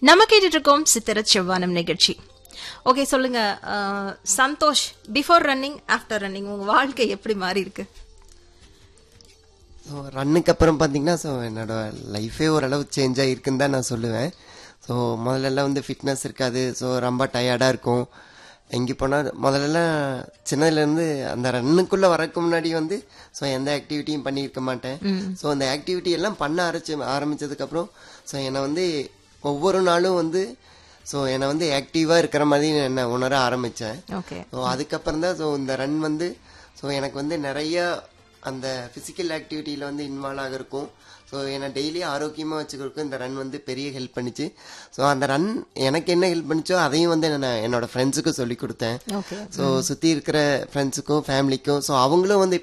நம்ம கேட்டுட்டு இருக்கோம் சித்திர செவ்வானம் நிகழ்ச்சி ஓகே சொல்லுங்க அஹ், Santhosh before running after running உங்க வாழ்க்கை எப்படி மாறி இருக்கு ஸோ ரன்னுக்கு அப்புறம் பார்த்தீங்கன்னா ஸோ என்னோட லைஃபே ஓரளவு சேஞ்ச் ஆகிருக்குன்னு தான் நான் சொல்லுவேன் ஸோ முதல்லலாம் வந்து ஃபிட்னஸ் இருக்காது ஸோ ரொம்ப டயர்டாக இருக்கும் எங்கே போனால் முதல்லலாம் சின்னதுலேருந்து அந்த ரன்னுக்குள்ளே வரக்கு முன்னாடி வந்து ஸோ எந்த ஆக்டிவிட்டியும் பண்ணியிருக்க மாட்டேன் ஸோ அந்த ஆக்டிவிட்டி எல்லாம் பண்ண ஆரம்பிச்சு ஆரம்பிச்சதுக்கப்புறம் ஸோ என்னை வந்து ஒவ்வொரு நாளும் வந்து ஸோ என்னை வந்து ஆக்டிவாக இருக்கிற மாதிரி என்னை உணர ஆரம்பித்தேன் ஓகே ஸோ அதுக்கப்புறம் தான் ஸோ இந்த ரன் வந்து ஸோ எனக்கு வந்து நிறைய அந்த ஃபிசிக்கல் ஆக்டிவிட்டியில் வந்து இன்வால்வ் ஆகிருக்கும் ஸோ என்னை டெய்லி ஆரோக்கியமாக வச்சுக்கிறதுக்கும் இந்த ரன் வந்து பெரிய ஹெல்ப் பண்ணிச்சு ஸோ அந்த ரன் எனக்கு என்ன ஹெல்ப் பண்ணிச்சோ அதையும் வந்து நான் என்னோட ஃப்ரெண்ட்ஸுக்கும் சொல்லி கொடுத்தேன் ஓகே ஸோ சுற்றி இருக்கிற ஃப்ரெண்ட்ஸுக்கும் ஃபேமிலிக்கும் ஸோ அவங்களும் வந்து